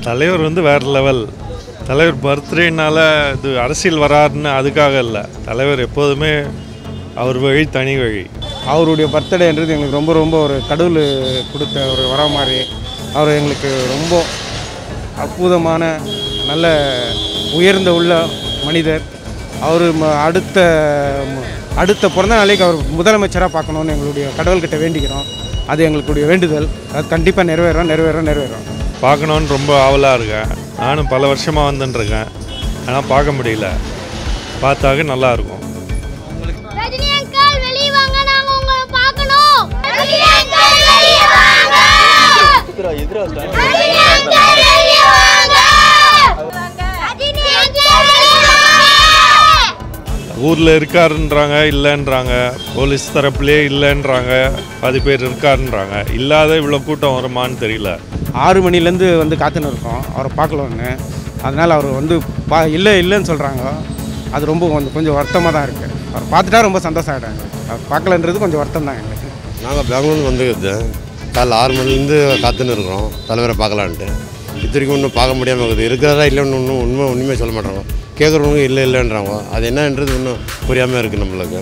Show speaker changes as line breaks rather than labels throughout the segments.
தலைவர் வந்து வேறு லெவல் தலைவர் பர்த்டேனால இது அரசியல் வராருன்னு அதுக்காக இல்லை தலைவர் எப்போதுமே அவர் வழி தனி வழி
அவருடைய பர்த்டேன்றது எங்களுக்கு ரொம்ப ரொம்ப ஒரு கடவுள் கொடுத்த ஒரு வர மாதிரி அவர் எங்களுக்கு ரொம்ப அற்புதமான நல்ல உயர்ந்த உள்ள மனிதர் அவர் அடுத்த ம- அடுத்த பிறந்த நாளைக்கு அவர் முதலமைச்சராக பார்க்கணுன்னு எங்களுடைய கடவுள்கிட்ட வேண்டிக்கிறோம் அது எங்களுடைய வேண்டுதல் அது கண்டிப்பாக நிறைவேறும் நிறைவேறும் நிறைவேறும்
பார்க்கணுன்னு ரொம்ப ஆவலாக இருக்கேன் நானும் பல வருஷமாக வந்துட்டுருக்கேன் ஆனால் பார்க்க முடியல பார்த்தாக நல்லாயிருக்கும்
ரஜினி அங்கிள் வெளிய வாங்க நாங்க உங்களை பார்க்கணும் ரஜினி அங்கிள் வெளிய வாங்க ரஜினி அங்கிள் வெளிய வாங்க ரஜினி அங்கிள் வெளிய வாங்க
ஊரில் இருக்காருன்றாங்க இல்லைன்றாங்க போலீஸ் தரப்புலேயே இல்லைன்றாங்க பாதி பேர் இருக்காருன்றாங்க இல்லாத இவ்வளோ கூட்டம் வருமான்னு தெரியல
ஆறு மணிலேருந்து வந்து காத்துன்னு இருக்கோம் அவரை பார்க்கலன்னு அதனால் அவர் வந்து பா இல்லை இல்லைன்னு சொல்கிறாங்க அது ரொம்ப கொஞ்சம் கொஞ்சம் வருத்தமாக தான் இருக்குது அவர் பார்த்துட்டா ரொம்ப சந்தோஷம் ஆகிட்டாங்க அவர் பார்க்கலன்றது கொஞ்சம் வருத்தம் தான் எங்களுக்கு
நாங்கள் பெங்களூர் வந்துருக்குது காலைல ஆறு மணிலேருந்து காத்துன்னு இருக்கிறோம் தலைவரை பார்க்கலான்ட்டு இது வரைக்கும் இன்னும் பார்க்க முடியாமல் இருக்குது இருக்கிறதா இல்லைன்னு ஒன்றும் உண்மை உண்மையை சொல்ல மாட்டாங்க கேட்குறவங்க இல்லை இல்லைன்றாங்க அது என்னன்றது இன்னும் புரியாமல் இருக்குது நம்மளுக்கு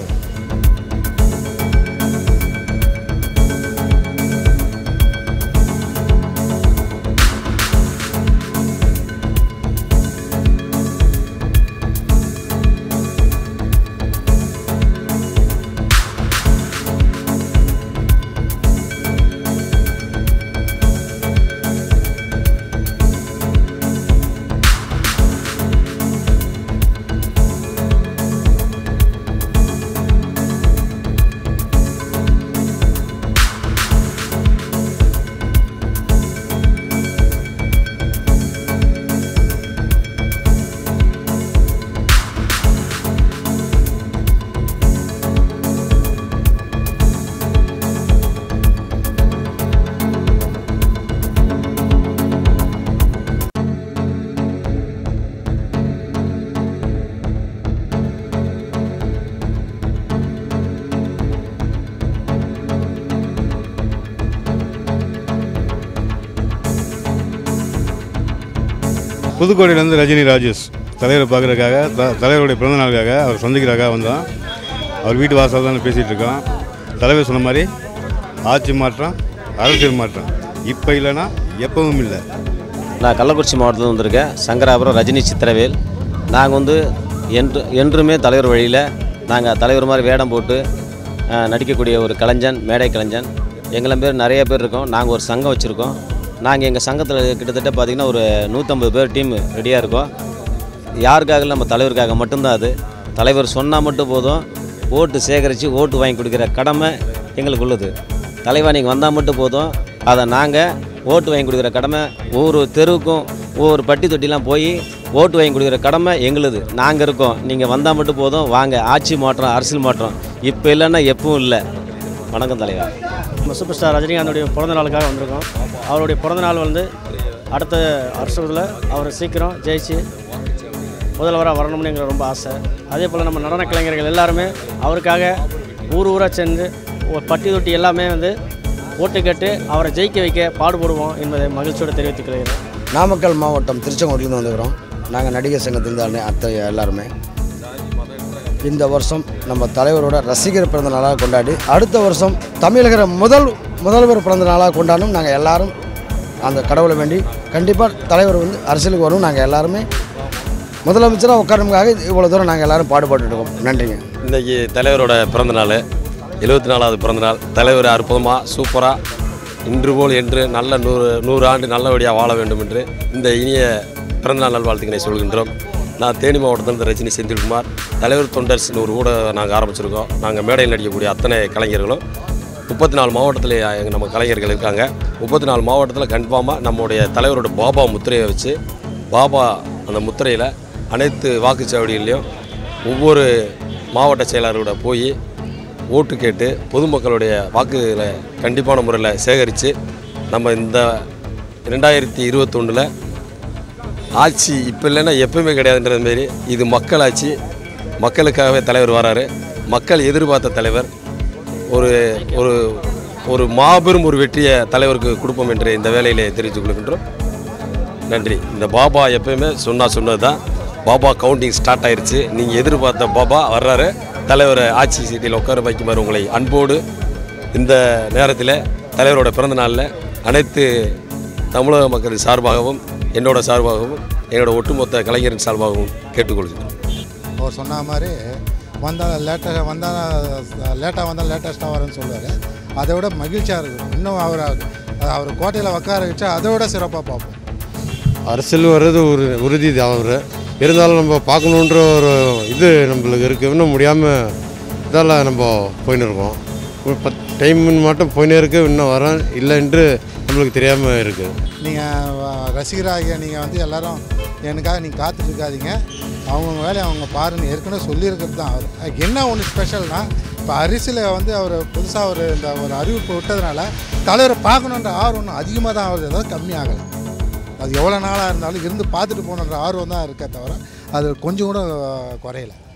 புதுக்கோட்டையிலேருந்து ரஜினி ராஜேஷ் தலைவரை பார்க்குறதுக்காக த தலைவருடைய பிறந்த நாளுக்காக அவர் சந்திக்கிறதுக்காக வந்தோம் அவர் வீட்டு வாசல் தான் பேசிகிட்டு இருக்கோம் தலைவர் சொன்ன மாதிரி ஆட்சி மாற்றம் அரசியல் மாற்றம் இப்போ இல்லைன்னா எப்பவும் இல்லை
நான் கள்ளக்குறிச்சி மாவட்டத்தில் வந்திருக்கேன் சங்கராபுரம் ரஜினி சித்திரவேல் நாங்கள் வந்து என்று என்றுமே தலைவர் வழியில் நாங்கள் தலைவர் மாதிரி வேடம் போட்டு அஹ், நடிக்கக்கூடிய ஒரு கலைஞன் மேடை கலைஞன் எங்களை பேர் நிறைய பேர் இருக்கோம் நாங்கள் ஒரு சங்கம் வச்சுருக்கோம் நாங்கள் எங்கள் சங்கத்தில் கிட்டத்தட்ட பார்த்திங்கன்னா ஒரு நூற்றம்பது பேர் டீம் ரெடியாக இருக்கோம் யாருக்காக இல்லை, நம்ம தலைவருக்காக மட்டும்தான் அது தலைவர் சொன்னால் மட்டும் போதும் ஓட்டு சேகரித்து ஓட்டு வாங்கி கொடுக்குற கடமை எங்களுக்கு உள்ளது தலைவா நீங்கள் வந்தால் மட்டும் போதும் அதை நாங்கள் ஓட்டு வாங்கி கொடுக்குற கடமை ஒவ்வொரு தெருவுக்கும் ஒவ்வொரு பட்டி தொட்டிலாம் போய் ஓட்டு வாங்கி கொடுக்குற கடமை எங்களுது நாங்கள் இருக்கோம் நீங்கள் வந்தால் மட்டும் போதும் வாங்க ஆட்சி மாற்றம் அரசியல் மாற்றம் இப்போ இல்லைன்னா எப்பவும் இல்லை வணக்கம் தலைவா
நம்ம சூப்பர் ஸ்டார் ரஜினிகாந்தோடைய பிறந்த நாளுக்காக வந்திருக்கோம் அவருடைய பிறந்த நாள் வந்து அடுத்த வருஷத்தில் அவர் சீக்கிரம் ஜெயிச்சு முதல்வராக வரணும்னு எங்களுக்கு ரொம்ப ஆசை அதே போல் நம்ம நடன கலைஞர்கள் எல்லாருமே அவருக்காக ஊர் ஊராக சென்று ஒரு பட்டி தொட்டி எல்லாமே வந்து ஓட்டு கேட்டு அவரை ஜெயிக்க வைக்க பாடுபடுவோம் என்பதை மகிழ்ச்சியோடு தெரிவித்துக் கொள்கிறேன்
நாமக்கல் மாவட்டம் திருச்செங்கோட்டிலேருந்து வந்துக்கிறோம் நாங்கள் நடிகர் சங்கத்திலிருந்து அத்தை எல்லாருமே இந்த வருஷம் நம்ம தலைவரோட ரசிகர் பிறந்த நாளாக கொண்டாடி அடுத்த வருஷம் தமிழக முதல் முதல்வர் பிறந்த நாளாக கொண்டாடும் நாங்கள் எல்லாரும் அந்த கடவுளை வேண்டி கண்டிப்பாக தலைவர் வந்து அரசியலுக்கு வரும் நாங்கள் எல்லாருமே முதலமைச்சராக உட்காரணுக்காக இவ்வளோ தூரம் நாங்கள் எல்லாரும் பாடுபட்டுட்டு இருக்கோம் நன்றிங்க
இன்றைக்கி தலைவரோட பிறந்த நாள் எழுபத்தி நாலாவது பிறந்த நாள் தலைவர் அற்புதமாக சூப்பராக இன்று போல் என்று நல்ல நூறு நூறு ஆண்டு நல்லபடியாக வாழ வேண்டும் என்று இந்த இனிய பிறந்தநாள் நல்வாழ்த்துக்களை சொல்கின்றோம் நான் தேனி மாவட்டத்திலிருந்து ரஜினி செந்தில்குமார் தலைவர் தொண்டர்ஸ்னு ஒரு ஊடகம் நாங்கள் ஆரம்பிச்சிருக்கோம் நாங்கள் மேடையில் நடிக்கக்கூடிய அத்தனை கலைஞர்களும் முப்பத்தி நாலு மாவட்டத்தில் எங்கள் நம்ம கலைஞர்கள் இருக்காங்க முப்பத்தி நாலு மாவட்டத்தில் கன்ஃபார்மாக நம்முடைய தலைவரோட பாபா முத்திரையை வச்சு பாபா அந்த முத்திரையில் அனைத்து வாக்குச்சாவடிகள்லையும் ஒவ்வொரு மாவட்ட செயலாளரோட போய் ஓட்டு கேட்டு பொதுமக்களுடைய வாக்குகளை கண்டிப்பான முறையில் சேகரித்து நம்ம இந்த ரெண்டாயிரத்தி இருபத்தொன்னில் ஆட்சி இப்போ இல்லைன்னா எப்பவுமே கிடையாதுன்றது மாரி இது மக்கள் ஆட்சி மக்களுக்காகவே தலைவர் வராரு மக்கள் எதிர்பார்த்த தலைவர் ஒரு ஒரு ஒரு மாபெரும் ஒரு வெற்றியை தலைவருக்கு கொடுப்போம் என்று இந்த வேலையிலே தெரிவித்துக் கொள்கின்றோம் நன்றி இந்த பாபா எப்பயுமே சொன்னா சொன்னது தான் பாபா கவுண்டிங் ஸ்டார்ட் ஆயிருச்சு நீங்கள் எதிர்பார்த்த பாபா வர்றாரு தலைவரை ஆட்சி சீட்டில் உட்கார வைக்குமாறு உங்களை அன்போடு இந்த நேரத்தில் தலைவரோட பிறந்த நாளில் அனைத்து தமிழக மக்களின் சார்பாகவும் என்னோட சார்பாகவும் என்னோட ஒட்டுமொத்த கலைஞரின் சார்பாகவும் கேட்டுக்கொள்கிறேன்
அவர் சொன்ன மாதிரி வந்தால் லேட்டாக வந்தால் லேட்டாக வந்தால் லேட்டஸ்ட்டாக வரும்னு சொல்லுவார் அதை விட மகிழ்ச்சியாக இருக்கும் இன்னும் அவர் அவர் கோட்டையில் உட்கார வச்சா அதை விட சிறப்பாக பார்ப்போம்
அரசியல் வர்றது ஒரு உறுதி தான் அவர் இருந்தாலும் நம்ம பார்க்கணுன்ற ஒரு இது நம்மளுக்கு இருக்குது இன்னும் முடியாமல் இதெல்லாம் நம்ம போயின்னு இருக்கோம் ஒரு பத் டைம் மட்டும் போயினே இருக்கு இன்னும் வரேன் இல்லைன்று நம்மளுக்கு தெரியாமல் இருக்குது
நீங்கள் ரசிகராகிய நீங்கள் வந்து எல்லாரும் எனக்காக நீங்கள் காத்துட்டு இருக்காதீங்க அவங்கவுங்க வேலையை அவங்க பாருன்னு ஏற்கனவே சொல்லியிருக்கிறது தான் அவர் அதுக்கு என்ன ஒன்று ஸ்பெஷல்னா இப்போ அரிசியில் வந்து அவர் புதுசாக ஒரு இந்த ஒரு அறிவிப்பு விட்டதுனால தலைவரை பார்க்கணுன்ற ஆர்வம் இன்னும் அதிகமாக தான் ஆகுது அதாவது கம்மியாகலை அது எவ்வளோ நாளாக இருந்தாலும் இருந்து பார்த்துட்டு போகணுன்ற ஆர்வம் தான் இருக்கே தவிர அது கொஞ்சம் கூட குறையல